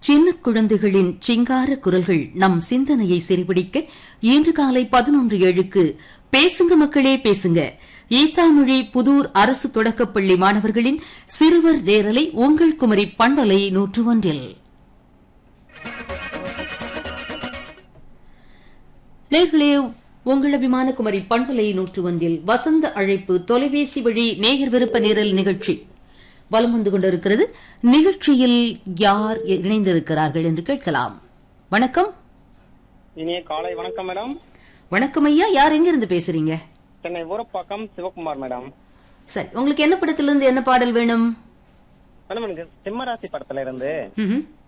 சின்ன குழந்தைகளின் சிங்கார குரல்கள் நம் சிந்தனையை சிறுபிடிக்க இன்று காலை பதினொன்று ஏழுக்கு பேசுங்க மக்களே பேசுங்க ஈத்தாமொழி புதூர் அரசு தொடக்கப்பள்ளி மாணவர்களின் சிறுவர் நேரலை உங்கள் குமரி பண்பலை நூற்று ஒன்றில் நேர்களே உங்கள் அபிமான குமரி பண்பலை நூற்று ஒன்றில் வசந்த அழைப்பு தொலைபேசி வழி நேயர் விருப்ப நேரல் நிகழ்ச்சி வலம் வந்து கொண்டிருக்கிறது நிகழ்ச்சியில் யார் இணைந்திருக்கிறார்கள் என்று கேட்கலாம் வணக்கம் இனிய காலை வணக்கம் மேடம் வணக்கம் ஐயா யார் எங்கிருந்து பேசுறீங்க சென்னை ஊரப்பாக்கம் சிவகுமார் மேடம் சரி உங்களுக்கு என்ன படத்திலிருந்து என்ன பாடல் வேணும் மேடம் எனக்கு சிம்மராசி படத்துல இருந்து ம்ஹும்.